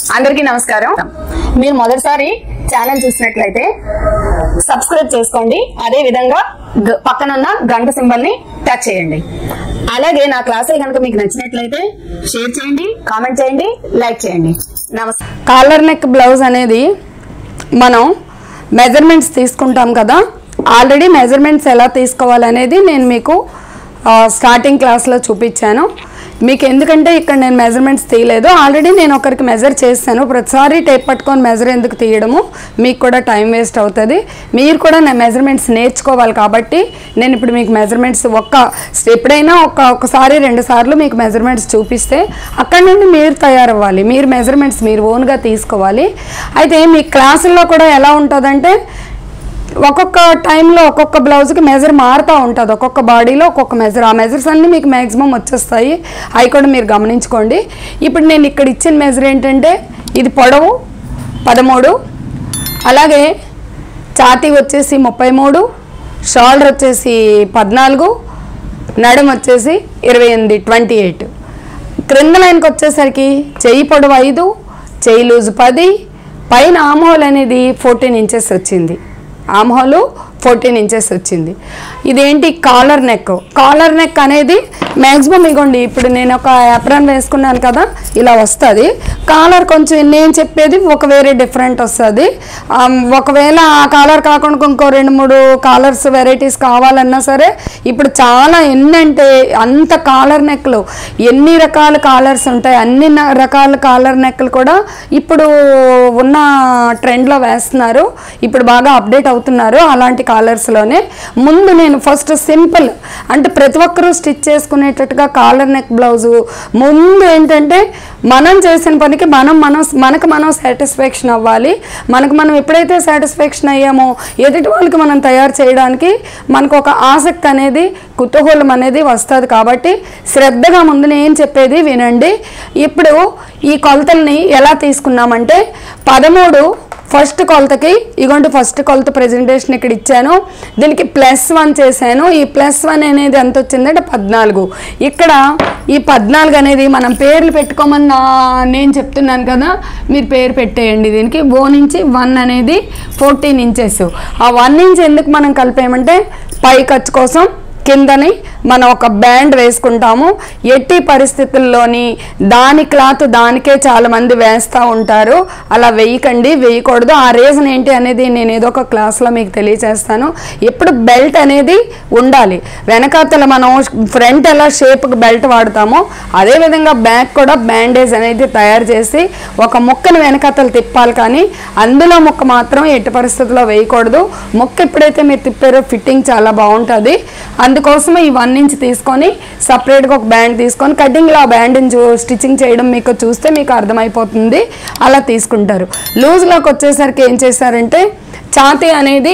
అందరికీ నమస్కారం మీరు మొదటిసారి ఛానల్ చూసినట్లయితే సబ్స్క్రైబ్ చేసుకోండి అదే విధంగా గ- పక్కనున్న గంట సింబల్ ని టచ్ చేయండి అలాగే నా క్లాసులు కనుక మీకు నచ్చినట్లయితే షేర్ చేయండి కామెంట్ చేయండి లైక్ చేయండి నమస్తే కాలర్ నెక్ బ్లౌజ్ అనేది మనం మెజర్మెంట్స్ తీసుకుంటాం కదా ఆల్రెడీ మెజర్మెంట్స్ ఎలా తీసుకోవాలనేది నేను మీకు ఆ, స్టార్టింగ్ క్లాస్లో చూపించాను మీకు ఎందుకంటే ఇక్కడ నేను మెజర్మెంట్స్ తీయలేదు ఆల్రెడీ నేను ఒకరికి మెజర్ చేస్తాను ప్రతిసారి టేప్ పట్టుకొని మెజర్ ఎందుకు తీయడము మీకు కూడా టైం వేస్ట్ అవుతుంది మీరు కూడా నా మెజర్మెంట్స్ నేర్చుకోవాలి కాబట్టి నేను ఇప్పుడు మీకు మెజర్మెంట్స్ ఒక్క ఎప్పుడైనా ఒక ఒకసారి రెండు సార్లు మీకు మెజర్మెంట్స్ చూపిస్తే అక్కడ నుండి మీరు తయారవ్వాలి మీరు మెజర్మెంట్స్ మీరు ఓన్గా తీసుకోవాలి అయితే మీ క్లాసుల్లో కూడా ఎలా ఉంటుందంటే ఒక్కొక్క టైంలో ఒక్కొక్క బ్లౌజ్కి మెజర్ మారుతూ ఉంటుంది ఒక్కొక్క బాడీలో ఒక్కొక్క మెజర్ ఆ మెజర్స్ అన్నీ మీకు మ్యాక్సిమం వచ్చేస్తాయి అవి కూడా మీరు గమనించుకోండి ఇప్పుడు నేను ఇక్కడ ఇచ్చిన మెజర్ ఏంటంటే ఇది పొడవు పదమూడు అలాగే ఛాతీ వచ్చేసి ముప్పై మూడు షోల్డర్ వచ్చేసి పద్నాలుగు నడుం వచ్చేసి ఇరవై ఎనిమిది ట్వంటీ ఎయిట్ క్రింద లైన్కి వచ్చేసరికి చెయ్యి పొడవు ఐదు చెయ్యి లూజు పది పైన ఆమ్హోల్ అనేది ఫోర్టీన్ ఇంచెస్ వచ్చింది ఆమ్హోలు ఫోర్టీన్ ఇంచెస్ వచ్చింది ఇదేంటి కాలర్ నెక్ కాలర్ నెక్ అనేది మ్యాక్సిమం ఇగోండి ఇప్పుడు నేను ఒక అప్రాన్ వేసుకున్నాను కదా ఇలా వస్తుంది కాలర్ కొంచెం నేను చెప్పేది ఒక వేరే డిఫరెంట్ వస్తుంది ఒకవేళ ఆ కాలర్ కాకుండా ఇంకో రెండు మూడు కాలర్స్ వెరైటీస్ కావాలన్నా సరే ఇప్పుడు చాలా ఎన్ని అంటే అంత కాలర్ నెక్లు ఎన్ని రకాల కాలర్స్ ఉంటాయి అన్ని న- రకాల కాలర్ నెక్లు కూడా ఇప్పుడు ఉన్న ట్రెండ్లో వేస్తున్నారు ఇప్పుడు బాగా అప్డేట్ అవుతున్నారు అలాంటి కాలర్స్లోనే ముందు నేను ఫస్ట్ సింపుల్ అంటే ప్రతి ఒక్కరూ స్టిచ్ చేసుకునేటట్టుగా కాలర్ నెక్ బ్లౌజు ముందు ఏంటంటే మనం చేసిన పనికి మనం మనం మనకు మనం సాటిస్ఫాక్షన్ అవ్వాలి మనకు మనం ఎప్పుడైతే సాటిస్ఫాక్షన్ అయ్యామో ఎదుటి వాళ్ళకి మనం తయారు చేయడానికి మనకు ఒక ఆసక్తి అనేది కుతూహలం అనేది వస్తుంది కాబట్టి శ్రద్ధగా ముందు నేను చెప్పేది వినండి ఇప్పుడు ఈ కొలతల్ని ఎలా తీసుకున్నామంటే పదమూడు ఫస్ట్ కొలతకి ఇగోండి ఫస్ట్ కొలత ప్రజెంటేషన్ ఇక్కడ ఇచ్చాను దీనికి ప్లస్ వన్ చేశాను ఈ ప్లస్ వన్ అనేది ఎంత వచ్చిందంటే పద్నాలుగు ఇక్కడ ఈ పద్నాలుగు అనేది మనం పేర్లు పెట్టుకోమని నా నేను చెప్తున్నాను కదా మీరు పేరు పెట్టేయండి దీనికి ఓ నుంచి వన్ అనేది ఫోర్టీన్ ఇంచెస్ ఆ వన్ ఇంచ్ ఎందుకు మనం కలిపామంటే పై ఖర్చు కోసం కిందని మనం ఒక బ్యాండ్ వేసుకుంటాము ఎట్టి పరిస్థితుల్లోని దాని క్లాత్ దానికే చాలా మంది వేస్తూ ఉంటారు అలా వేయకండి వేయకూడదు ఆ రీజన్ ఏంటి అనేది నేను ఏదో ఒక క్లాస్లో మీకు తెలియజేస్తాను ఎప్పుడు బెల్ట్ అనేది ఉండాలి వెనకాతల మనం ఫ్రంట్ ఎలా షేప్కి బెల్ట్ వాడతామో అదేవిధంగా బ్యాక్ కూడా బ్యాండేజ్ అనేది తయారు చేసి ఒక ముక్కను వెనకాతలు తిప్పాలి కానీ అందులో ముక్క మాత్రం ఎట్టి పరిస్థితుల్లో వేయకూడదు ముక్క ఎప్పుడైతే మీరు తిప్పారో ఫిట్టింగ్ చాలా బాగుంటుంది అందుకోసం ఈ వన్ ఇంచ్ తీసుకొని సపరేట్గా ఒక బ్యాండ్ తీసుకొని కటింగ్లో ఆ బ్యాండ్ని చూ స్టిచ్చింగ్ చేయడం మీకు చూస్తే మీకు అర్థమైపోతుంది అలా తీసుకుంటారు లూజ్లోకి వచ్చేసరికి ఏం చేశారంటే ఛాతీ అనేది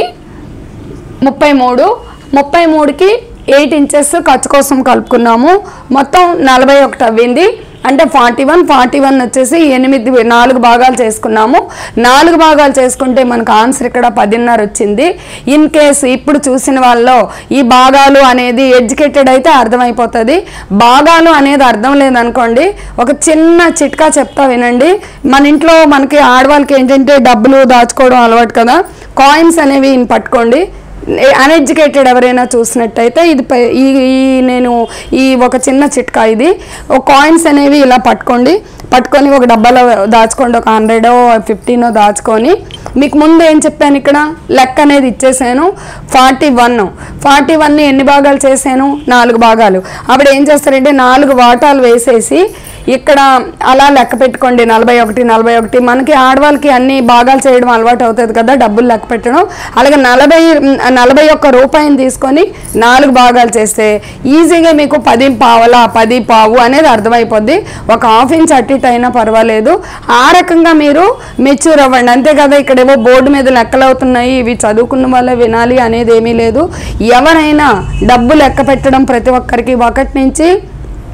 ముప్పై మూడు ముప్పై మూడుకి ఎయిట్ ఇంచెస్ ఖర్చు కోసం కలుపుకున్నాము మొత్తం నలభై ఒకటి అవ్వింది అంటే ఫార్టీ వన్ ఫార్టీ వన్ వచ్చేసి ఎనిమిది నాలుగు భాగాలు చేసుకున్నాము నాలుగు భాగాలు చేసుకుంటే మనకు ఆన్సర్ ఇక్కడ పదిన్నర వచ్చింది ఇన్ కేస్ ఇప్పుడు చూసిన వాళ్ళలో ఈ భాగాలు అనేది ఎడ్యుకేటెడ్ అయితే అర్థమైపోతుంది భాగాలు అనేది అర్థం లేదనుకోండి ఒక చిన్న చిట్కా చెప్తా వినండి మన ఇంట్లో మనకి ఆడవాళ్ళకి ఏంటంటే డబ్బులు దాచుకోవడం అలవాటు కదా కాయిన్స్ అనేవి ఇన్ పట్టుకోండి అన్ఎడ్యుకేటెడ్ ఎవరైనా చూసినట్టయితే ఇది పై- ఈ ఈ నేను ఈ ఒక చిన్న చిట్కా ఇది ఒక కాయిన్స్ అనేవి ఇలా పట్టుకోండి పట్టుకొని ఒక డబ్బాలో దాచుకోండి ఒక హండ్రెడో ఫిఫ్టీనో దాచుకొని మీకు ముందు ఏం చెప్పాను ఇక్కడ లెక్క అనేది ఇచ్చేసాను ఫార్టీ వన్ ఫార్టీ వన్ ఎన్ని భాగాలు చేశాను నాలుగు భాగాలు అప్పుడు ఏం చేస్తారంటే నాలుగు వాటాలు వేసేసి ఇక్కడ అలా లెక్క పెట్టుకోండి నలభై ఒకటి నలభై ఒకటి మనకి ఆడవాళ్ళకి అన్ని భాగాలు చేయడం అలవాటు అవుతుంది కదా డబ్బులు లెక్క పెట్టడం అలాగే నలభై నలభై ఒక్క రూపాయిని తీసుకొని నాలుగు భాగాలు చేస్తే ఈజీగా మీకు పది పావల పది పావు అనేది అర్థమైపోద్ది ఒక హాఫ్ ఇంచ్ అటు ఇటు అయినా పర్వాలేదు ఆ రకంగా మీరు మెచ్యూర్ అవ్వండి అంతే కదా ఇక్కడ ఏవో బోర్డు మీద లెక్కలు అవుతున్నాయి ఇవి చదువుకున్న వాళ్ళే వినాలి అనేది ఏమీ లేదు ఎవరైనా డబ్బు లెక్క పెట్టడం ప్రతి ఒక్కరికి ఒకటి నుంచి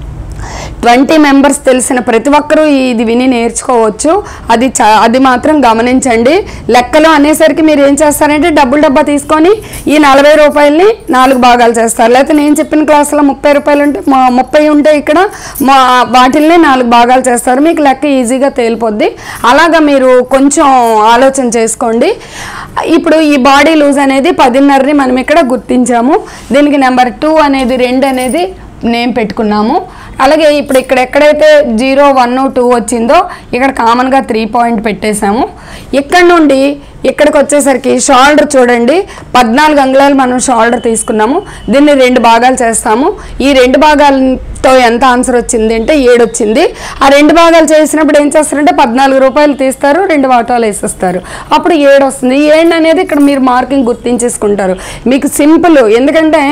ట్వంటీ మెంబర్స్ తెలిసిన ప్రతి ఒక్కరూ ఇది విని నేర్చుకోవచ్చు అది చ అది మాత్రం గమనించండి లెక్కలు అనేసరికి మీరు ఏం చేస్తారంటే డబ్బులు డబ్బా తీసుకొని ఈ నలభై రూపాయలని నాలుగు భాగాలు చేస్తారు లేకపోతే నేను చెప్పిన క్లాసులో ముప్పై రూపాయలు ఉంటే మా ముప్పై ఉంటే ఇక్కడ మా వాటిల్ని నాలుగు భాగాలు చేస్తారు మీకు లెక్క ఈజీగా తేలిపోద్ది అలాగా మీరు కొంచెం ఆలోచన చేసుకోండి ఇప్పుడు ఈ బాడీ లూజ్ అనేది పదిన్నరని మనం ఇక్కడ గుర్తించాము దీనికి నెంబర్ టూ అనేది రెండు అనేది నేమ్ పెట్టుకున్నాము అలాగే ఇప్పుడు ఇక్కడ ఎక్కడైతే జీరో వన్ టూ వచ్చిందో ఇక్కడ కామన్గా త్రీ పాయింట్ పెట్టేశాము ఇక్కడ నుండి ఇక్కడికి వచ్చేసరికి షోల్డర్ చూడండి పద్నాలుగు అంగుళాలు మనం షోల్డర్ తీసుకున్నాము దీన్ని రెండు భాగాలు చేస్తాము ఈ రెండు భాగాలతో ఎంత ఆన్సర్ వచ్చింది అంటే ఏడు వచ్చింది ఆ రెండు భాగాలు చేసినప్పుడు ఏం చేస్తారంటే పద్నాలుగు రూపాయలు తీస్తారు రెండు వాటాలు వేసేస్తారు అప్పుడు ఏడు వస్తుంది ఈ ఏడు అనేది ఇక్కడ మీరు మార్కింగ్ గుర్తించేసుకుంటారు మీకు సింపుల్ ఎందుకంటే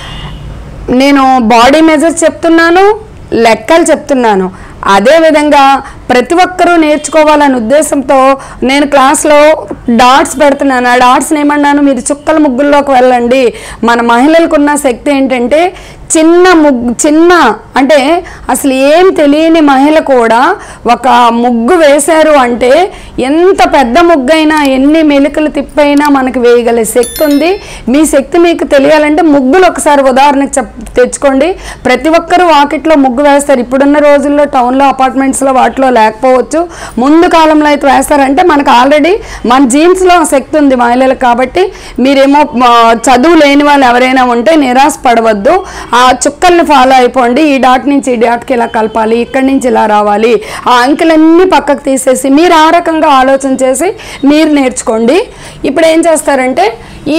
నేను బాడీ మెజర్స్ చెప్తున్నాను లెక్కలు చెప్తున్నాను అదేవిధంగా ప్రతి ఒక్కరూ నేర్చుకోవాలనే ఉద్దేశంతో నేను క్లాస్లో డాట్స్ పెడుతున్నాను ఆ డాట్స్ని ఏమన్నాను మీరు చుక్కల ముగ్గుల్లోకి వెళ్ళండి మన మహిళలకు ఉన్న శక్తి ఏంటంటే చిన్న ముగ్గు చిన్న అంటే అసలు ఏం తెలియని మహిళ కూడా ఒక ముగ్గు వేశారు అంటే ఎంత పెద్ద ముగ్గైనా ఎన్ని మెలికలు తిప్పైనా మనకి వేయగల శక్తి ఉంది మీ శక్తి మీకు తెలియాలంటే ముగ్గులు ఒకసారి ఉదాహరణకు చెప్ తెచ్చుకోండి ప్రతి ఒక్కరూ వాకిట్లో ముగ్గు వేస్తారు ఇప్పుడున్న రోజుల్లో టౌన్లో అపార్ట్మెంట్స్లో వాటిలో లేకపోవచ్చు ముందు కాలంలో అయితే వేస్తారంటే మనకు ఆల్రెడీ మన జీన్స్లో శక్తి ఉంది మహిళలకు కాబట్టి మీరేమో ఆ, చదువు లేని వాళ్ళు ఎవరైనా ఉంటే నిరాశ పడవద్దు ఆ చుక్కల్ని ఫాలో అయిపోండి ఈ డాట్ నుంచి ఈ డాట్కి ఇలా కలపాలి ఇక్కడి నుంచి ఇలా రావాలి ఆ అంకెలన్నీ పక్కకు తీసేసి మీరు ఆ రకంగా ఆలోచన చేసి మీరు నేర్చుకోండి ఇప్పుడు ఏం చేస్తారంటే ఈ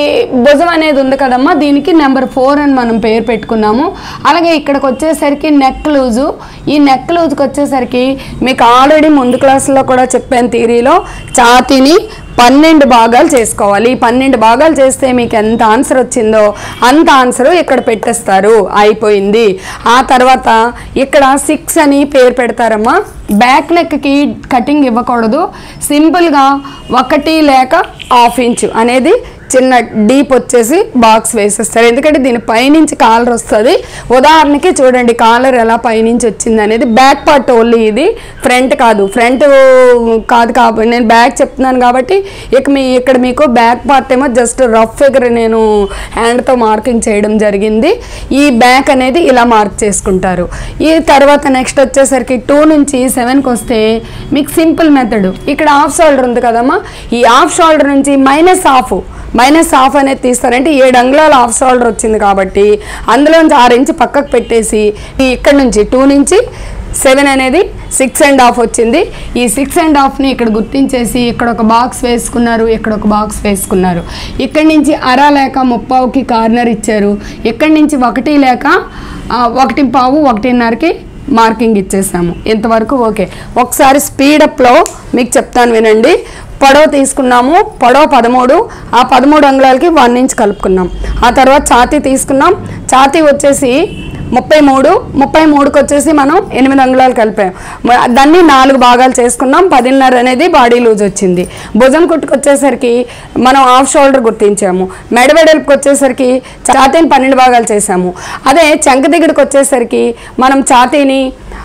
భుజం అనేది ఉంది కదమ్మా దీనికి నెంబర్ ఫోర్ అని మనం పేరు పెట్టుకున్నాము అలాగే ఇక్కడికి వచ్చేసరికి నెక్ లూజు ఈ నెక్ లూజ్కి వచ్చేసరికి మీకు ఆల్రెడీ ముందు క్లాసులో కూడా చెప్పాను థీరీలో ఛాతీని పన్నెండు భాగాలు చేసుకోవాలి ఈ పన్నెండు భాగాలు చేస్తే మీకు ఎంత ఆన్సర్ వచ్చిందో అంత ఆన్సర్ ఇక్కడ పెట్టేస్తారు అయిపోయింది ఆ తర్వాత ఇక్కడ సిక్స్ అని పేరు పెడతారమ్మా బ్యాక్ నెక్కి కటింగ్ ఇవ్వకూడదు సింపుల్గా ఒకటి లేక హాఫ్ ఇంచ్ అనేది చిన్న డీప్ వచ్చేసి బాక్స్ వేసేస్తారు ఎందుకంటే దీని పైనుంచి కాలర్ వస్తుంది ఉదాహరణకి చూడండి కాలర్ ఎలా పైనుంచి వచ్చింది అనేది బ్యాక్ పార్ట్ ఓన్లీ ఇది ఫ్రంట్ కాదు ఫ్రంట్ కాదు కాబట్టి నేను బ్యాక్ చెప్తున్నాను కాబట్టి ఇక మీ ఇక్కడ మీకు బ్యాక్ పార్ట్ ఏమో జస్ట్ రఫ్ ఫిగర్ నేను హ్యాండ్తో మార్కింగ్ చేయడం జరిగింది ఈ బ్యాక్ అనేది ఇలా మార్క్ చేసుకుంటారు ఈ తర్వాత నెక్స్ట్ వచ్చేసరికి టూ నుంచి సెవెన్కి వస్తే మీకు సింపుల్ మెథడ్ ఇక్కడ హాఫ్ షోల్డర్ ఉంది కదమ్మా ఈ హాఫ్ షోల్డర్ నుంచి మైనస్ హాఫ్ మైనస్ హాఫ్ అనేది తీస్తారంటే ఏడు అంగుళాల హాఫ్ షోల్డర్ వచ్చింది కాబట్టి అందులోంచి ఆరు ఇంచ్ పక్కకు పెట్టేసి ఈ ఇక్కడ నుంచి టూ నుంచి సెవెన్ అనేది సిక్స్ అండ్ హాఫ్ వచ్చింది ఈ సిక్స్ అండ్ హాఫ్ని ఇక్కడ గుర్తించేసి ఇక్కడ ఒక బాక్స్ వేసుకున్నారు ఇక్కడ ఒక బాక్స్ వేసుకున్నారు ఇక్కడి నుంచి అర లేక ముప్పావుకి కార్నర్ ఇచ్చారు ఇక్కడి నుంచి ఒకటి లేక ఆ, ఒకటి పావు ఒకటిన్నరకి మార్కింగ్ ఇచ్చేసాము ఇంతవరకు ఓకే ఒకసారి స్పీడప్లో మీకు చెప్తాను వినండి పొడవ తీసుకున్నాము పొడవ పదమూడు ఆ పదమూడు అంగుళాలకి వన్ ఇంచ్ కలుపుకున్నాం ఆ తర్వాత ఛాతీ తీసుకున్నాం ఛాతీ వచ్చేసి ముప్పై మూడు ముప్పై మూడుకి వచ్చేసి మనం ఎనిమిది అంగుళాలు కలిపాం మ- దాన్ని నాలుగు భాగాలు చేసుకున్నాం పదిన్నర అనేది బాడీ లూజ్ వచ్చింది భుజం కుట్టుకు వచ్చేసరికి మనం హాఫ్ షోల్డర్ గుర్తించాము మెడ వెడల్పుకి వచ్చేసరికి ఛాతీని పన్నెండు భాగాలు చేసాము అదే చంక దిగుడికి వచ్చేసరికి మనం ఛాతీని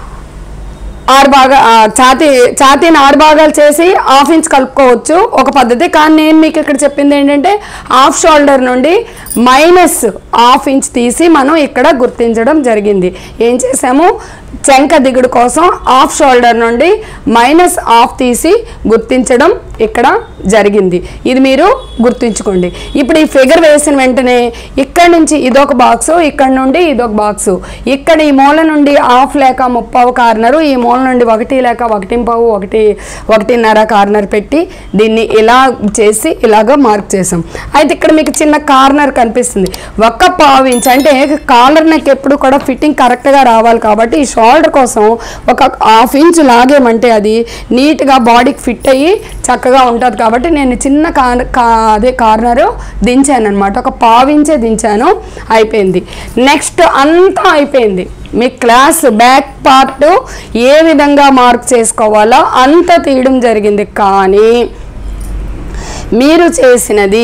ఆరు భాగా ఆ, ఛాతీ ఛాతీని ఆరు భాగాలు చేసి హాఫ్ ఇంచ్ కలుపుకోవచ్చు ఒక పద్ధతి కానీ నేను మీకు ఇక్కడ చెప్పింది ఏంటంటే హాఫ్ షోల్డర్ నుండి మైనస్ హాఫ్ ఇంచ్ తీసి మనం ఇక్కడ గుర్తించడం జరిగింది ఏం చేసాము చెంక దిగుడు కోసం హాఫ్ షోల్డర్ నుండి మైనస్ హాఫ్ తీసి గుర్తించడం ఇక్కడ జరిగింది ఇది మీరు గుర్తుంచుకోండి ఇప్పుడు ఈ ఫిగర్ వేసిన వెంటనే ఇక్కడ నుంచి ఇదొక బాక్సు ఇక్కడ నుండి ఇదొక బాక్సు ఇక్కడ ఈ మూల నుండి హాఫ్ లేక ముప్పావు కార్నరు ఈ మూల నుండి ఒకటి లేక ఒకటి పావు ఒకటి ఒకటిన్నర కార్నర్ పెట్టి దీన్ని ఇలా చేసి ఇలాగ మార్క్ చేసాం అయితే ఇక్కడ మీకు చిన్న కార్నర్ కనిపిస్తుంది ఒక్క పావు ఇంచ్ అంటే కాలర్ నెక్ ఎప్పుడు కూడా ఫిట్టింగ్ కరెక్ట్గా రావాలి కాబట్టి ఈ షోల్డర్ కోసం ఒక హాఫ్ ఇంచ్ లాగేమంటే అది నీట్గా బాడీకి ఫిట్ అయ్యి చక్కగా ఉంటుంది కాబట్టి నేను చిన్న కార్ కా అదే కార్నర్ దించాను అనమాట ఒక పావించే దించాను అయిపోయింది నెక్స్ట్ అంతా అయిపోయింది మీ క్లాస్ బ్యాక్ పార్ట్ ఏ విధంగా మార్క్ చేసుకోవాలో అంత తీయడం జరిగింది కానీ మీరు చేసినది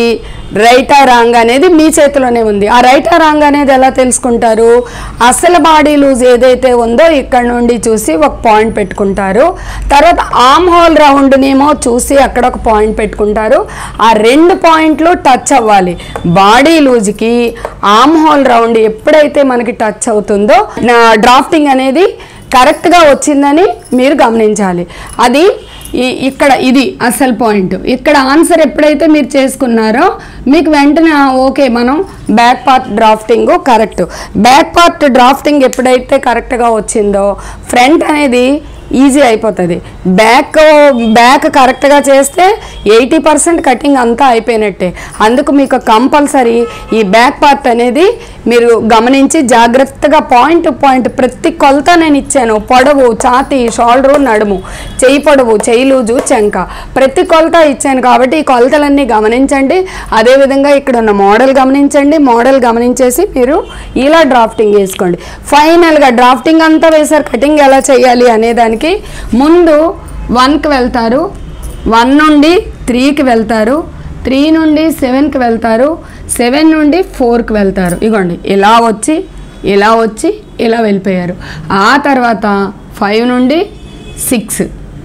రైటా రాంగ్ అనేది మీ చేతిలోనే ఉంది ఆ రైటా రాంగ్ అనేది ఎలా తెలుసుకుంటారు అసలు బాడీ లూజ్ ఏదైతే ఉందో ఇక్కడ నుండి చూసి ఒక పాయింట్ పెట్టుకుంటారు తర్వాత ఆమ్ హోల్ రౌండ్నేమో చూసి అక్కడ ఒక పాయింట్ పెట్టుకుంటారు ఆ రెండు పాయింట్లు టచ్ అవ్వాలి బాడీ లూజ్కి ఆమ్ హోల్ రౌండ్ ఎప్పుడైతే మనకి టచ్ అవుతుందో నా డ్రాఫ్టింగ్ అనేది కరెక్ట్గా వచ్చిందని మీరు గమనించాలి అది ఈ- ఇక్కడ ఇది అసలు పాయింట్ ఇక్కడ ఆన్సర్ ఎప్పుడైతే మీరు చేసుకున్నారో మీకు వెంటనే ఆ, ఓకే మనం back part drafting correct back part drafting ఎప్పుడైతే కరెక్ట్గా వచ్చిందో ఫ్రంట్ అనేది ఈజీ అయిపోతుంది బ్యాక్ బ్యాక్ కరెక్ట్గా చేస్తే ఎయిటీ పర్సెంట్ కటింగ్ అంతా అయిపోయినట్టే అందుకు మీకు కంపల్సరీ ఈ బ్యాక్ పార్ట్ అనేది మీరు గమనించి జాగ్రత్తగా పాయింట్ టు పాయింట్ ప్రతి కొలత నేను ఇచ్చాను పొడవు ఛాతీ షోల్డరు నడుము చెయ్యి పొడవు చెయ్యి లూజు చెంక ప్రతి కొలత ఇచ్చాను కాబట్టి ఈ కొలతలన్నీ గమనించండి అదేవిధంగా ఇక్కడ ఉన్న మోడల్ గమనించండి మోడల్ గమనించేసి మీరు ఇలా డ్రాఫ్టింగ్ వేసుకోండి ఫైనల్గా డ్రాఫ్టింగ్ అంతా వేసారు కటింగ్ ఎలా చేయాలి అనేదానికి ముందు వన్కి వెళ్తారు వన్ నుండి త్రీకి వెళ్తారు త్రీ నుండి సెవెన్కి వెళ్తారు సెవెన్ నుండి ఫోర్కి వెళ్తారు ఇగోండి ఇలా వచ్చి ఇలా వచ్చి ఇలా వెళ్ళిపోయారు ఆ తర్వాత ఫైవ్ నుండి సిక్స్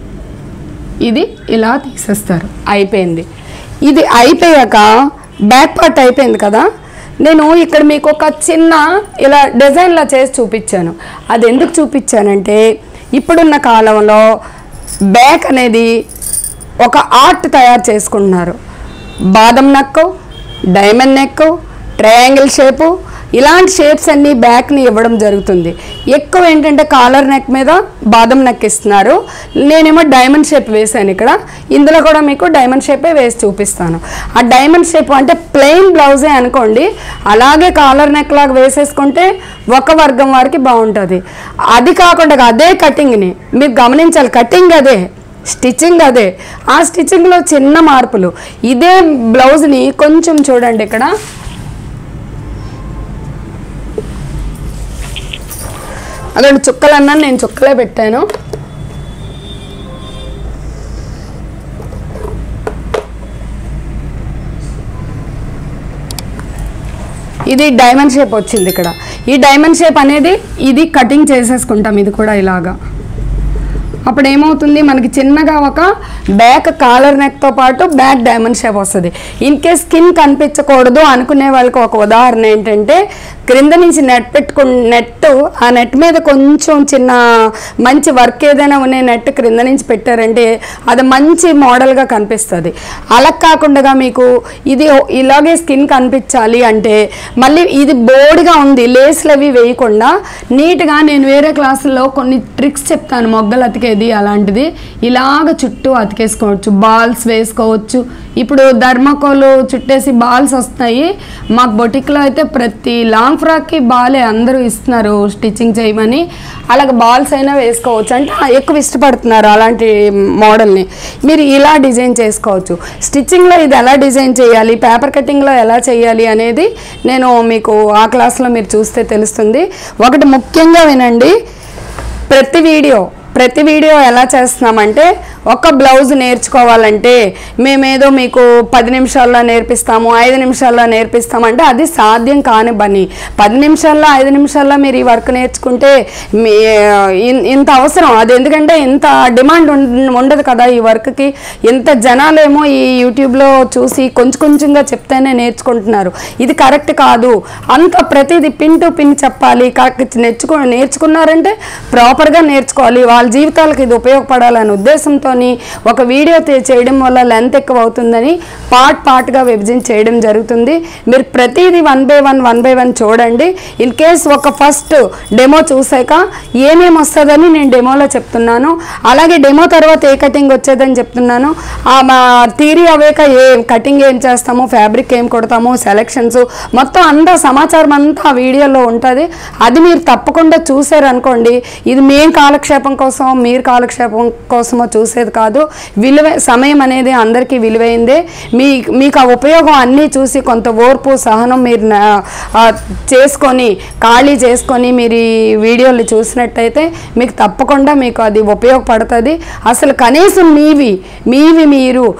ఇది ఇలా తీసేస్తారు అయిపోయింది ఇది అయిపోయాక బ్యాక్ పార్ట్ అయిపోయింది కదా నేను ఇక్కడ మీకు ఒక చిన్న ఇలా డిజైన్లా చేసి చూపించాను అది ఎందుకు చూపించానంటే ఇప్పుడున్న కాలంలో బ్యాక్ అనేది ఒక ఆర్ట్ తయారు చేసుకుంటున్నారు బాదం neck diamond neck triangle shape ఇలాంటి షేప్స్ అన్ని బ్యాక్ని ఇవ్వడం జరుగుతుంది ఎక్కువ ఏంటంటే కాలర్ నెక్ మీద బాదం నెక్ ఇస్తున్నారు నేనేమో డైమండ్ షేప్ వేసాను ఇక్కడ ఇందులో కూడా మీకు డైమండ్ షేపే వేసి చూపిస్తాను ఆ డైమండ్ షేప్ అంటే ప్లెయిన్ బ్లౌజే అనుకోండి అలాగే కాలర్ నెక్ లాగా వేసేసుకుంటే ఒక వర్గం వారికి బాగుంటుంది అది కాకుండా అదే కటింగ్ని మీరు గమనించాలి కటింగ్ అదే స్టిచ్చింగ్ అదే ఆ స్టిచ్చింగ్లో చిన్న మార్పులు ఇదే బ్లౌజ్ని కొంచెం చూడండి ఇక్కడ అక్కడ చుక్కలు అన్నా నేను చుక్కలే పెట్టాను ఇది డైమండ్ షేప్ వచ్చింది ఇక్కడ ఈ డైమండ్ షేప్ అనేది ఇది కటింగ్ చేసేసుకుంటాం ఇది కూడా ఇలాగా అప్పుడు ఏమవుతుంది మనకి చిన్నగా ఒక బ్యాక్ కాలర్ నెక్తో పాటు బ్యాక్ డైమండ్ షేప్ వస్తుంది ఇన్ కేస్ స్కిన్ కనిపించకూడదు అనుకునే వాళ్ళకి ఒక ఉదాహరణ ఏంటంటే క్రింద నుంచి నెట్ పెట్టుకు నెట్ ఆ నెట్ మీద కొంచెం చిన్న మంచి వర్క్ ఏదైనా ఉన్న నెట్ క్రింద నుంచి పెట్టారంటే అది మంచి మోడల్గా కనిపిస్తుంది అలా కాకుండా మీకు ఇది ఇలాగే స్కిన్ కనిపించాలి అంటే మళ్ళీ ఇది బోర్డ్గా ఉంది లేస్లు అవి వేయకుండా నీట్గా నేను వేరే క్లాసుల్లో కొన్ని ట్రిక్స్ చెప్తాను మొగ్గలు అతికేది అలాంటిది ఇలాగ చుట్టూ అతికేసుకోవచ్చు బాల్స్ వేసుకోవచ్చు ఇప్పుడు ధర్మకోలు చుట్టేసి బాల్స్ వస్తాయి మాకు బొటిక్లో అయితే ప్రతి లాంగ్ ఫ్రాక్కి బాలే అందరూ ఇస్తున్నారు స్టిచ్చింగ్ చేయమని అలాగే బాల్స్ అయినా వేసుకోవచ్చు అంటే ఎక్కువ ఇష్టపడుతున్నారు అలాంటి మోడల్ని మీరు ఇలా డిజైన్ చేసుకోవచ్చు స్టిచ్చింగ్లో ఇది ఎలా డిజైన్ చేయాలి పేపర్ కటింగ్లో ఎలా చేయాలి అనేది నేను మీకు ఆ క్లాస్లో మీరు చూస్తే తెలుస్తుంది ఒకటి ముఖ్యంగా వినండి ప్రతి వీడియో ప్రతి వీడియో ఎలా చేస్తున్నామంటే ఒక బ్లౌజ్ నేర్చుకోవాలంటే మేమేదో మీకు పది నిమిషాల్లో నేర్పిస్తాము ఐదు నిమిషాల్లో నేర్పిస్తామంటే అది సాధ్యం కాని పని పది నిమిషాల్లో ఐదు నిమిషాల్లో మీరు ఈ వర్క్ నేర్చుకుంటే మీ ఇన్- ఇంత అవసరం అది ఎందుకంటే ఇంత డిమాండ్ ఉం- ఉండదు కదా ఈ వర్క్కి ఇంత జనాలేమో ఈ యూట్యూబ్లో చూసి కొంచెం కొంచెంగా చెప్తేనే నేర్చుకుంటున్నారు ఇది కరెక్ట్ కాదు అంత ప్రతిదీ పిన్ టు పిన్ చెప్పాలి కరెక్ట్ నేర్చుకో నేర్చుకున్నారంటే ప్రాపర్గా నేర్చుకోవాలి వాళ్ళ జీవితాలకు ఇది ఉపయోగపడాలనే ఉద్దేశంతో ఒక వీడియో తే- చేయడం వల్ల లెంత్ ఎక్కువ అవుతుందని పార్ట్ పార్ట్గా విభజన చేయడం జరుగుతుంది మీరు ప్రతిదీ one by one one by one చూడండి ఇన్ కేస్ ఒక ఫస్ట్ డెమో చూసాక ఏమేమి వస్తుందని నేను డెమోలో చెప్తున్నాను అలాగే డెమో తర్వాత ఏ కటింగ్ వచ్చేదని చెప్తున్నాను ఆ మా థీరీ అవేక ఏ కటింగ్ ఏం చేస్తాము ఫ్యాబ్రిక్ ఏం కొడతాము సెలెక్షన్స్ మొత్తం అంతా సమాచారం అంతా ఆ వీడియోలో ఉంటుంది అది మీరు తప్పకుండా చూసారనుకోండి ఇది మేం కాలక్షేపం కోసం మీరు కాలక్షేపం కోసమో చూసేది కాదు విలువ సమయం అనేది అందరికీ విలువైందే మీ మీకు ఆ ఉపయోగం అన్నీ చూసి కొంత ఓర్పు సహనం మీరు నా- ఆ, చేసుకొని ఖాళీ చేసుకొని మీరు ఈ వీడియోలు చూసినట్టయితే మీకు తప్పకుండా మీకు అది ఉపయోగపడుతుంది అసలు కనీసం మీవి మీవి మీరు ఇప్పుడు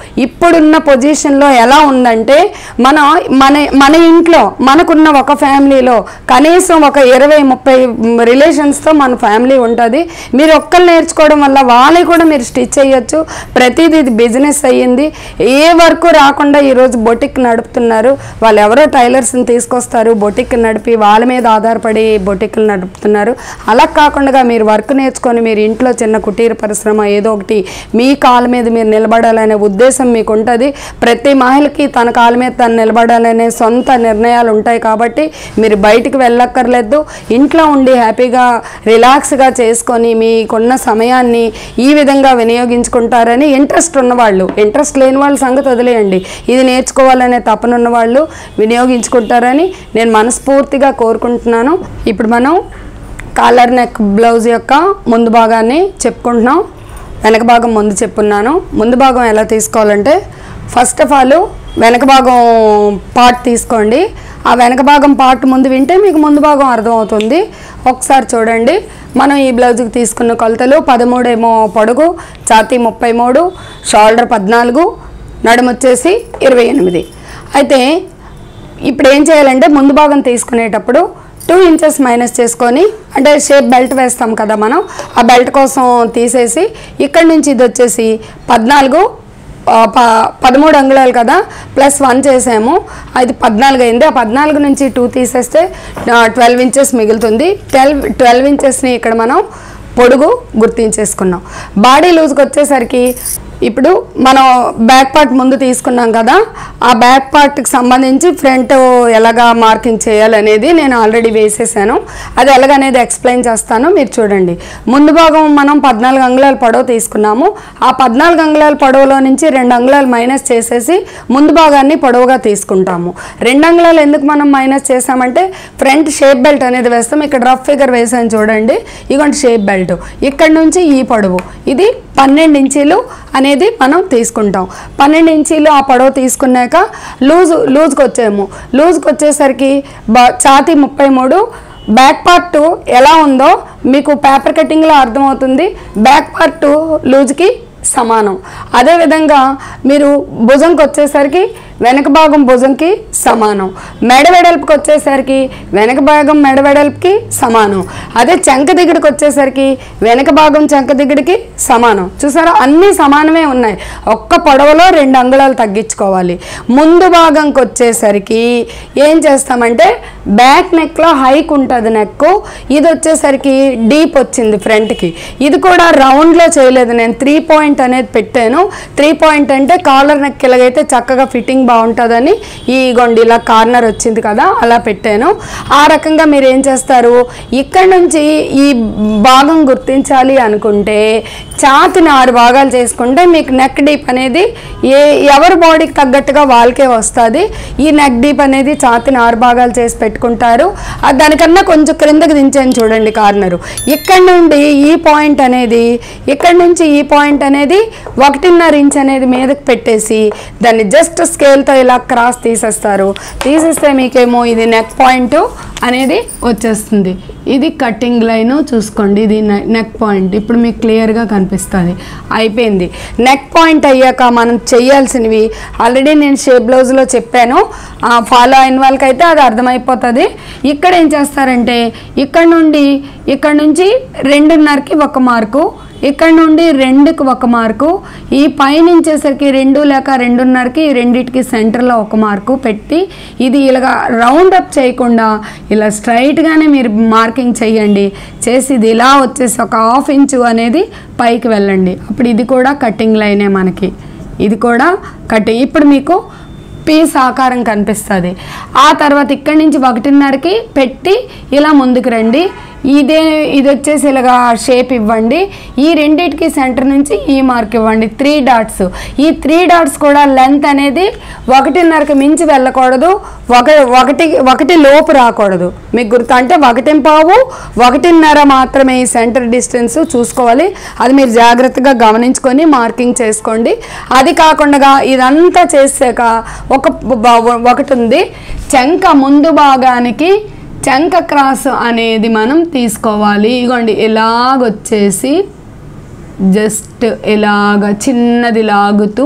ఇప్పుడున్న పొజిషన్లో ఎలా ఉందంటే మన మన మన ఇంట్లో మనకున్న ఒక ఫ్యామిలీలో కనీసం ఒక ఇరవై ముప్పై రిలేషన్స్తో మన ఫ్యామిలీ ఉంటుంది మీరు ఒక్కరు నేర్చుకోవడం వల్ల వాళ్ళకి కూడా మీరు స్టిచ్ చేయొచ్చు ప్రతిదీ ఇది బిజినెస్ అయ్యింది ఏ వర్క్ రాకుండా ఈరోజు బొటిక్ నడుపుతున్నారు వాళ్ళు ఎవరో టైలర్స్ని తీసుకొస్తారు బొటిక్ నడిపి వాళ్ళ మీద ఆధారపడి బొటిక్లు నడుపుతున్నారు అలా కాకుండా మీరు వర్క్ నేర్చుకొని మీరు ఇంట్లో చిన్న కుటీర పరిశ్రమ ఏదో ఒకటి మీ కాళ్ళ మీద మీరు నిలబడాలనే ఉద్దేశం మీకు ఉంటుంది ప్రతి మహిళకి తన కాళ్ళ మీద తను నిలబడాలనే సొంత నిర్ణయాలు ఉంటాయి కాబట్టి మీరు బయటికి వెళ్ళక్కర్లేదు ఇంట్లో ఉండి హ్యాపీగా రిలాక్స్గా చేసుకొని మీకున్న సమయాన్ని ఈ విధంగా వినియోగించుకుంటారని ఇంట్రెస్ట్ ఉన్నవాళ్ళు ఇంట్రెస్ట్ లేని వాళ్ళ సంగతి వదిలేయండి ఇది నేర్చుకోవాలనే తపనున్న వాళ్ళు వినియోగించుకుంటారని నేను మనస్ఫూర్తిగా కోరుకుంటున్నాను ఇప్పుడు మనం కాలర్ నెక్ బ్లౌజ్ యొక్క ముందు భాగాన్ని చెప్పుకుంటున్నాం వెనక భాగం ముందు చెప్పున్నాను ముందు భాగం ఎలా తీసుకోవాలంటే ఫస్ట్ ఆఫ్ ఆల్ వెనక భాగం పార్ట్ తీసుకోండి ఆ వెనక భాగం పార్ట్ ముందు వింటే మీకు ముందు భాగం అర్థమవుతుంది ఒకసారి చూడండి మనం ఈ బ్లౌజ్కి తీసుకున్న కొలతలు పదమూడేమో పొడుగు ఛాతీ ముప్పై మూడు షోల్డర్ పద్నాలుగు నడుము వచ్చేసి ఇరవై ఎనిమిది అయితే ఇప్పుడు ఏం చేయాలంటే ముందు భాగం తీసుకునేటప్పుడు టూ ఇంచెస్ మైనస్ చేసుకొని అంటే షేప్ బెల్ట్ వేస్తాం కదా మనం ఆ బెల్ట్ కోసం తీసేసి ఇక్కడి నుంచి ఇది వచ్చేసి పద్నాలుగు ఆ, ప పదమూడు అంగుళాలు కదా ప్లస్ వన్ చేసాము అది పద్నాలుగు అయింది ఆ పద్నాలుగు నుంచి టూ తీసేస్తే ట్వెల్వ్ ఇంచెస్ మిగులుతుంది ట్వెల్వ్ ట్వెల్వ్ ఇంచెస్ని ఇక్కడ మనం పొడుగు గుర్తించేసుకున్నాం బాడీ లూజ్కి వచ్చేసరికి ఇప్పుడు మనం బ్యాక్ పార్ట్ ముందు తీసుకున్నాం కదా ఆ బ్యాక్ పార్ట్కి సంబంధించి ఫ్రంట్ ఎలాగా మార్కింగ్ చేయాలనేది నేను ఆల్రెడీ వేసేసాను అది ఎలాగనేది ఎక్స్ప్లెయిన్ చేస్తాను మీరు చూడండి ముందు భాగం మనం పద్నాలుగు అంగుళాల పొడవు తీసుకున్నాము ఆ పద్నాలుగు అంగుళాల పొడవులో నుంచి రెండు అంగుళాలు మైనస్ చేసేసి ముందు భాగాన్ని పొడవుగా తీసుకుంటాము రెండు అంగుళాలు ఎందుకు మనం మైనస్ చేసామంటే ఫ్రంట్ షేప్ బెల్ట్ అనేది వేస్తాం ఇక్కడ రఫ్ ఫిగర్ వేసాను చూడండి ఇగోండి షేప్ బెల్ట్ ఇక్కడ నుంచి ఈ పొడవు ఇది పన్నెండు ఇంచీలు అనేది మనం తీసుకుంటాం పన్నెండు ఇంచీలు ఆ పొడవు తీసుకున్నాక లూజ్ లూజ్కి వచ్చాము లూజ్కి వచ్చేసరికి బ ఛాతీ ముప్పై మూడు బ్యాక్ పార్ట్ ఎలా ఉందో మీకు పేపర్ కటింగ్లో అర్థమవుతుంది బ్యాక్ పార్ట్ లూజ్కి సమానం అదేవిధంగా మీరు భుజంకి వచ్చేసరికి వెనక భాగం భుజంకి సమానం మెడ వెడల్పుకి వచ్చేసరికి వెనక భాగం మెడ వెడల్పుకి సమానం అదే చెంక దిగుడికి వచ్చేసరికి వెనక భాగం చెంక దిగుడికి సమానం చూసారా అన్నీ సమానమే ఉన్నాయి ఒక్క పొడవలో రెండు అంగుళాలు తగ్గించుకోవాలి ముందు భాగంకి వచ్చేసరికి ఏం చేస్తామంటే బ్యాక్ నెక్లో హైక్ ఉంటుంది నెక్ ఇది వచ్చేసరికి డీప్ వచ్చింది ఫ్రంట్కి ఇది కూడా రౌండ్లో చేయలేదు నేను త్రీ పాయింట్ అనేది పెట్టాను త్రీ పాయింట్ అంటే కాలర్ నెక్ ఇలాగైతే చక్కగా ఫిట్టింగ్ బాగుంటుందని ఈ గొండి ఇలా కార్నర్ వచ్చింది కదా అలా పెట్టాను ఆ రకంగా మీరు ఏం చేస్తారు ఇక్కడ నుంచి ఈ భాగం గుర్తించాలి అనుకుంటే ఛాతిని ఆరు భాగాలు చేసుకుంటే మీకు నెక్ డీప్ అనేది ఏ ఎవరి బాడీకి తగ్గట్టుగా వాళ్ళకే వస్తుంది ఈ నెక్ డీప్ అనేది ఛాతిని ఆరు భాగాలు చేసి పెట్టుకుంటారు ఆ దానికన్నా కొంచెం క్రిందకి దించాను చూడండి కార్నరు ఇక్కడ నుండి ఈ పాయింట్ అనేది ఇక్కడ నుంచి ఈ పాయింట్ అనేది ఒకటిన్నర ఇంచ్ అనేది మీదకి పెట్టేసి దాన్ని జస్ట్ స్కేల్తో ఇలా క్రాస్ తీసేస్తారు తీసేస్తే మీకేమో ఇది నెక్ పాయింట్ అనేది వచ్చేస్తుంది ఇది కటింగ్ లైన్ చూసుకోండి ఇది నెక్ పాయింట్ ఇప్పుడు మీకు క్లియర్గా కనిపిస్తుంది అయిపోయింది నెక్ పాయింట్ అయ్యాక మనం చేయాల్సినవి ఆల్రెడీ నేను షేప్ బ్లౌజ్లో చెప్పాను ఫాలో అయిన వాళ్ళకైతే అది అర్థమైపోతుంది ఇక్కడ ఏం చేస్తారంటే ఇక్కడ నుండి ఇక్కడ నుంచి రెండున్నరకి ఒక మార్కు ఇక్కడ నుండి రెండుకి ఒక మార్కు ఈ పైన వచ్చేసరికి రెండు లేక రెండున్నరకి ఈ రెండిటికి సెంటర్లో ఒక మార్కు పెట్టి ఇది ఇలాగా రౌండ్ అప్ చేయకుండా ఇలా స్ట్రైట్గానే మీరు మార్కింగ్ చేయండి చేసి ఇది ఇలా వచ్చేసి ఒక హాఫ్ ఇంచు అనేది పైకి వెళ్ళండి అప్పుడు ఇది కూడా కటింగ్ లైనే మనకి ఇది కూడా కటింగ్ ఇప్పుడు మీకు పీస్ ఆకారం కనిపిస్తుంది ఆ తర్వాత ఇక్కడి నుంచి ఒకటిన్నరకి పెట్టి ఇలా ముందుకు రండి ఇదే ఇది వచ్చేసి ఇలాగా షేప్ ఇవ్వండి ఈ రెండిటికి సెంటర్ నుంచి ఈ మార్క్ ఇవ్వండి త్రీ డాట్స్ ఈ త్రీ డాట్స్ కూడా లెంత్ అనేది ఒకటిన్నరకి మించి వెళ్ళకూడదు ఒక ఒకటి ఒకటి లోపు రాకూడదు మీకు గుర్తు అంటే ఒకటి పావు ఒకటిన్నర మాత్రమే ఈ సెంటర్ డిస్టెన్స్ చూసుకోవాలి అది మీరు జాగ్రత్తగా గమనించుకొని మార్కింగ్ చేసుకోండి అది కాకుండా ఇదంతా చేసాక ఒక బ- ఒకటి ఉంది చెంక ముందు భాగానికి చంక క్రాస్ అనేది మనం తీసుకోవాలి ఇగోండి ఇలాగొచ్చేసి జస్ట్ ఇలాగ చిన్నది లాగుతూ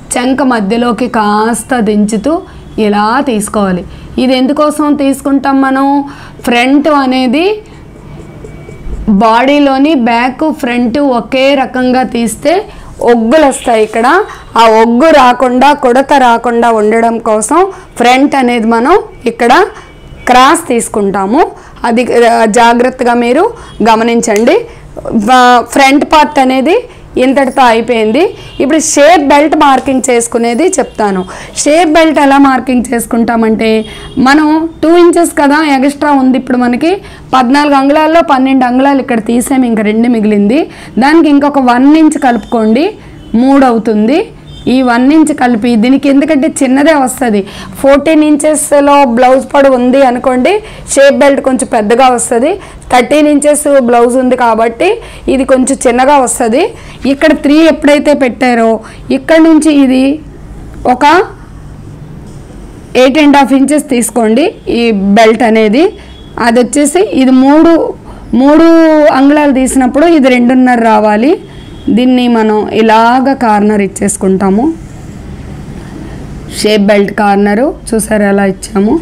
చంక మధ్యలోకి కాస్త దించుతూ ఇలా తీసుకోవాలి ఇది ఎందుకోసం తీసుకుంటాం మనం ఫ్రంట్ అనేది బాడీలోని బ్యాక్ ఫ్రంట్ ఒకే రకంగా తీస్తే ఒగ్గులు వస్తాయి ఇక్కడ ఆ ఒగ్గు రాకుండా కొడత రాకుండా ఉండడం కోసం ఫ్రంట్ అనేది మనం ఇక్కడ క్రాస్ తీసుకుంటాము అది ఆ, జాగ్రత్తగా మీరు గమనించండి బా- ఫ్రంట్ పార్ట్ అనేది ఇంతటితో అయిపోయింది ఇప్పుడు షేప్ బెల్ట్ మార్కింగ్ చేసుకునేది చెప్తాను షేప్ బెల్ట్ ఎలా మార్కింగ్ చేసుకుంటామంటే మనం టూ ఇంచెస్ కదా ఎక్స్ట్రా ఉంది ఇప్పుడు మనకి పద్నాలుగు అంగుళాల్లో పన్నెండు అంగుళాలు ఇక్కడ తీసాము ఇంకా రెండు మిగిలింది దానికి ఇంకొక వన్ ఇంచ్ కలుపుకోండి మూడు అవుతుంది ఈ వన్ ఇంచ్ కలిపి దీనికి ఎందుకంటే చిన్నదే వస్తుంది ఫోర్టీన్ ఇంచెస్లో బ్లౌజ్ పొడవు ఉంది అనుకోండి షేప్ బెల్ట్ కొంచెం పెద్దగా వస్తుంది థర్టీన్ ఇంచెస్ బ్లౌజ్ ఉంది కాబట్టి ఇది కొంచెం చిన్నగా వస్తుంది ఇక్కడ త్రీ ఎప్పుడైతే పెట్టారో ఇక్కడ నుంచి ఇది ఒక ఎయిట్ అండ్ హాఫ్ ఇంచెస్ తీసుకోండి ఈ బెల్ట్ అనేది అది వచ్చేసి ఇది మూడు మూడు అంగుళాలు తీసినప్పుడు ఇది రెండున్నర రావాలి దీన్ని మనం ఇలాగ కార్నర్ ఇచ్చేసుకుంటాము షేప్ బెల్ట్ కార్నరు చూసారు ఎలా ఇచ్చాము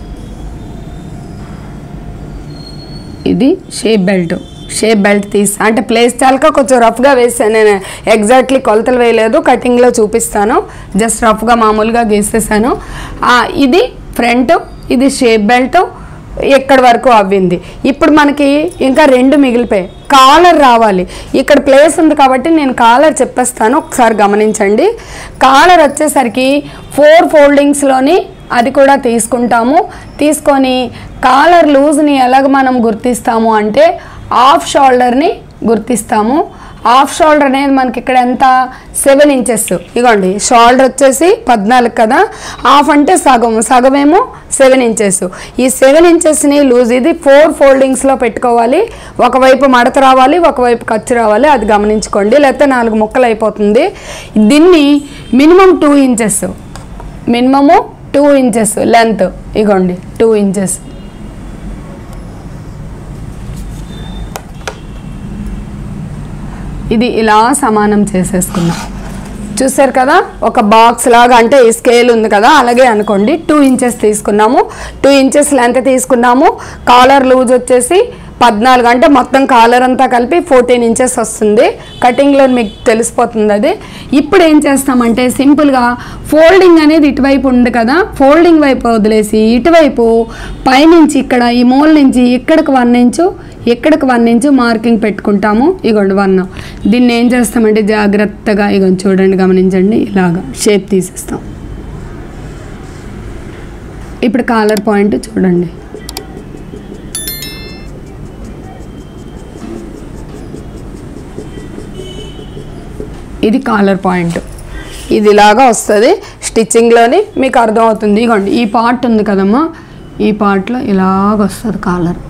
ఇది షేప్ బెల్ట్ షేప్ బెల్ట్ తీసి అంటే ప్లేస్ చాలక కొంచెం రఫ్గా వేసాను నేను ఎగ్జాక్ట్లీ కొలతలు వేయలేదు కటింగ్లో చూపిస్తాను జస్ట్ రఫ్గా మామూలుగా గీసేసాను ఆ, ఇది ఫ్రంట్ ఇది షేప్ బెల్ట్ ఎక్కడి వరకు అవ్వింది ఇప్పుడు మనకి ఇంకా రెండు మిగిలిపోయాయి కాలర్ రావాలి ఇక్కడ ప్లేస్ ఉంది కాబట్టి నేను కాలర్ చెప్పేస్తాను ఒకసారి గమనించండి కాలర్ వచ్చేసరికి ఫోర్ ఫోల్డింగ్స్లోని అది కూడా తీసుకుంటాము తీసుకొని కాలర్ లూజ్ని ఎలాగ మనం గుర్తిస్తాము అంటే ఆఫ్ షోల్డర్ని గుర్తిస్తాము ఆఫ్ షోల్డర్ అనేది మనకి ఇక్కడ ఎంత సెవెన్ ఇంచెస్ ఇగోండి షోల్డర్ వచ్చేసి పద్నాలుగు కదా హాఫ్ అంటే సగం సగమేమో సెవెన్ ఇంచెస్ ఈ సెవెన్ ఇంచెస్ని లూజ్ ఇది ఫోర్ ఫోల్డింగ్స్లో పెట్టుకోవాలి ఒకవైపు మడత రావాలి ఒకవైపు ఖర్చు రావాలి అది గమనించుకోండి లేకపోతే నాలుగు ముక్కలు అయిపోతుంది దీన్ని minimum two inches minimum two inches length ఇగోండి టూ ఇంచెస్ ఇది ఇలా సమానం చేసేసుకున్నాం చూసారు కదా ఒక బాక్స్ లాగా అంటే ఈ స్కేల్ ఉంది కదా అలాగే అనుకోండి టూ ఇంచెస్ తీసుకున్నాము టూ ఇంచెస్ లెంత్ తీసుకున్నాము కాలర్ లూజ్ వచ్చేసి పద్నాలుగు అంటే మొత్తం కాలర్ అంతా కలిపి ఫోర్టీన్ ఇంచెస్ వస్తుంది కటింగ్లో మీకు తెలిసిపోతుంది అది ఇప్పుడు ఏం చేస్తామంటే సింపుల్గా ఫోల్డింగ్ అనేది ఇటువైపు ఉంది కదా ఫోల్డింగ్ వైపు వదిలేసి ఇటువైపు పైనుంచి ఇక్కడ ఈ మూల నుంచి ఇక్కడికి వన్ ఇంచు ఇక్కడికి వన్ ఇంచు మార్కింగ్ పెట్టుకుంటాము ఇగోండి వన్ దీన్ని ఏం చేస్తామంటే జాగ్రత్తగా ఇగోండి చూడండి గమనించండి ఇలాగా షేప్ తీసేస్తాం ఇప్పుడు కాలర్ పాయింట్ చూడండి ఇది కాలర్ పాయింట్ ఇది ఇలాగా వస్తుంది స్టిచ్చింగ్లోని మీకు అర్థమవుతుంది ఇగోండి ఈ పార్ట్ ఉంది కదమ్మా ఈ పార్ట్లో ఇలాగ వస్తుంది కాలర్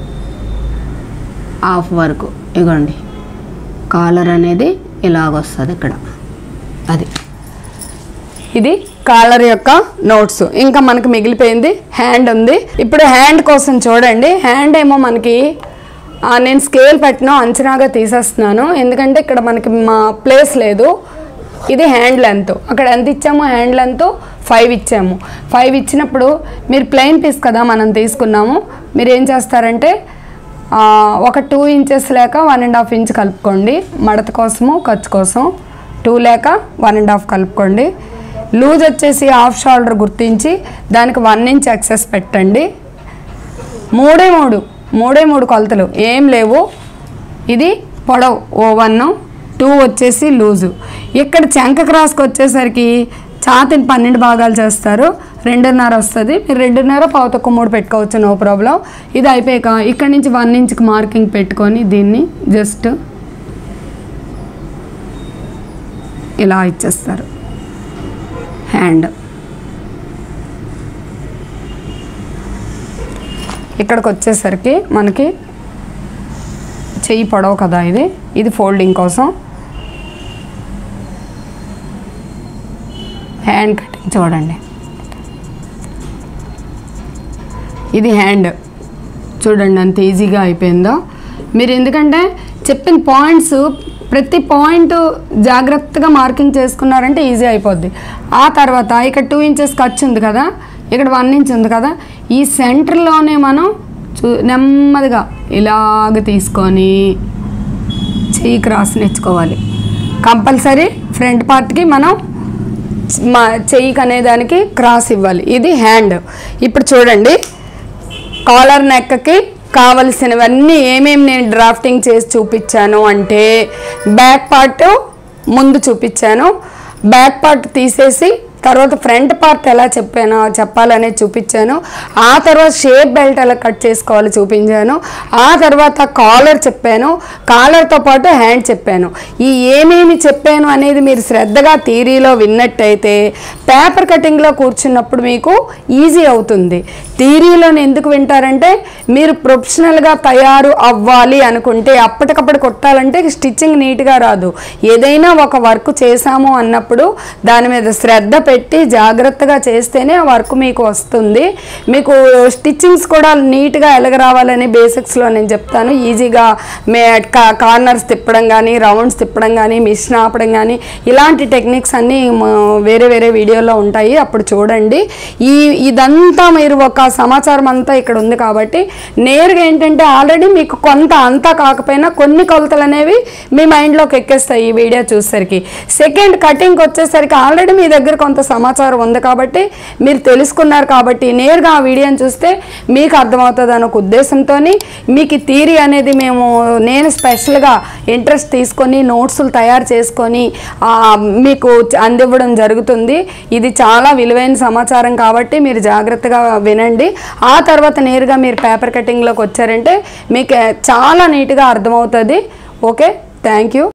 హాఫ్ వరకు ఇగోండి కాలర్ అనేది ఇలాగ వస్తుంది ఇక్కడ అది ఇది కాలర్ యొక్క నోట్స్ ఇంకా మనకి మిగిలిపోయింది హ్యాండ్ ఉంది ఇప్పుడు హ్యాండ్ కోసం చూడండి హ్యాండ్ ఏమో మనకి ఆ, నేను స్కేల్ పెట్టిన అంచనాగా తీసేస్తున్నాను ఎందుకంటే ఇక్కడ మనకి మా ప్లేస్ లేదు ఇది హ్యాండ్ లెంత్ అక్కడ ఎంత ఇచ్చాము హ్యాండ్ లెంత్ ఫైవ్ ఇచ్చాము ఫైవ్ ఇచ్చినప్పుడు మీరు ప్లెయిన్ పీస్ కదా మనం తీసుకున్నాము మీరు ఏం చేస్తారంటే ఆ, ఒక టూ ఇంచెస్ లేక వన్ అండ్ హాఫ్ ఇంచ్ కలుపుకోండి మడత కోసము ఖర్చు కోసం టూ లేక వన్ అండ్ హాఫ్ కలుపుకోండి లూజ్ వచ్చేసి హాఫ్ షోల్డర్ గుర్తించి దానికి వన్ ఇంచ్ ఎక్సెస్ పెట్టండి మూడే మూడు మూడే మూడు కొలతలు ఏం లేవు ఇది పొడవు ఓ వన్ టూ వచ్చేసి లూజు ఇక్కడ చెంక క్రాస్కి వచ్చేసరికి ఛాతిని పన్నెండు భాగాలు చేస్తారు రెండున్నర వస్తుంది మీరు రెండున్నర పావుతొక్క మూడు పెట్టుకోవచ్చు నో ప్రాబ్లం ఇది అయిపోయాక ఇక్కడ నుంచి వన్ ఇంచ్కి మార్కింగ్ పెట్టుకొని దీన్ని జస్ట్ ఇలా ఇచ్చేస్తారు హ్యాండ్ ఇక్కడికి వచ్చేసరికి మనకి చెయ్యి పొడవు కదా ఇది ఇది ఫోల్డింగ్ కోసం హ్యాండ్ కటింగ్ చూడండి ఇది హ్యాండ్ చూడండి అంత ఈజీగా అయిపోయిందో మీరు ఎందుకంటే చెప్పిన పాయింట్స్ ప్రతి పాయింట్ జాగ్రత్తగా మార్కింగ్ చేసుకున్నారంటే ఈజీ అయిపోద్ది ఆ తర్వాత ఇక్కడ టూ ఇంచెస్ ఖర్చు ఉంది కదా ఇక్కడ వన్ ఇంచ్ ఉంది కదా ఈ సెంటర్లోనే మనం చూ నెమ్మదిగా ఇలాగ తీసుకొని చెయ్యి క్రాస్ నేర్చుకోవాలి కంపల్సరీ ఫ్రంట్ పార్ట్కి మనం మా చెయ్యికి అనేదానికి క్రాస్ ఇవ్వాలి ఇది హ్యాండ్ ఇప్పుడు చూడండి కాలర్ నెక్కి కావలసినవన్నీ ఏమేమి నేను డ్రాఫ్టింగ్ చేసి చూపించాను అంటే బ్యాక్ పార్ట్ ముందు చూపించాను బ్యాక్ పార్ట్ తీసేసి తర్వాత ఫ్రంట్ పార్ట్ ఎలా చెప్పానో చెప్పాలనేది చూపించాను ఆ తర్వాత షేప్ బెల్ట్ ఎలా కట్ చేసుకోవాలో చూపించాను ఆ తర్వాత కాలర్ చెప్పాను కాలర్తో పాటు హ్యాండ్ చెప్పాను ఈ ఏమేమి చెప్పాను అనేది మీరు శ్రద్ధగా థీరీలో విన్నట్టయితే పేపర్ కటింగ్లో కూర్చున్నప్పుడు మీకు ఈజీ అవుతుంది థీరీలోని ఎందుకు వింటారంటే మీరు ప్రొఫెషనల్గా తయారు అవ్వాలి అనుకుంటే అప్పటికప్పుడు కొట్టాలంటే స్టిచ్చింగ్ నీట్గా రాదు ఏదైనా ఒక వర్క్ చేశాము అన్నప్పుడు దాని మీద శ్రద్ధ పెట్టి జాగ్రత్తగా చేస్తేనే ఆ వర్క్ మీకు వస్తుంది మీకు స్టిచ్చింగ్స్ కూడా నీట్గా ఎలాగ రావాలని బేసిక్స్లో నేను చెప్తాను ఈజీగా మే కా- కార్నర్స్ తిప్పడం కానీ రౌండ్స్ తిప్పడం కానీ మిషన్ ఆపడం కానీ ఇలాంటి టెక్నిక్స్ అన్నీ మ- వేరే వేరే వీడియోలో ఉంటాయి అప్పుడు చూడండి ఈ ఇదంతా మీరు ఒక సమాచారం అంతా ఇక్కడ ఉంది కాబట్టి నేరుగా ఏంటంటే ఆల్రెడీ మీకు కొంత అంతా కాకపోయినా కొన్ని కొలతలు అనేవి మీ మైండ్లోకి ఎక్కేస్తాయి ఈ వీడియో చూసేసరికి సెకండ్ కటింగ్కి వచ్చేసరికి ఆల్రెడీ మీ దగ్గర కొంత సమాచారం ఉంది కాబట్టి మీరు తెలుసుకున్నారు కాబట్టి నేరుగా ఆ వీడియోని చూస్తే మీకు అర్థమవుతుంది అనే ఒక ఉద్దేశంతో మీకు థీరీ అనేది మేము నేను స్పెషల్గా ఇంట్రెస్ట్ తీసుకొని నోట్స్లు తయారు చేసుకొని ఆ, మీకు అందివ్వడం జరుగుతుంది ఇది చాలా విలువైన సమాచారం కాబట్టి మీరు జాగ్రత్తగా వినండి ఆ తర్వాత నేరుగా మీరు పేపర్ కటింగ్లోకి వచ్చారంటే మీకు చాలా నీట్గా అర్థమవుతుంది ఓకే థ్యాంక్ యూ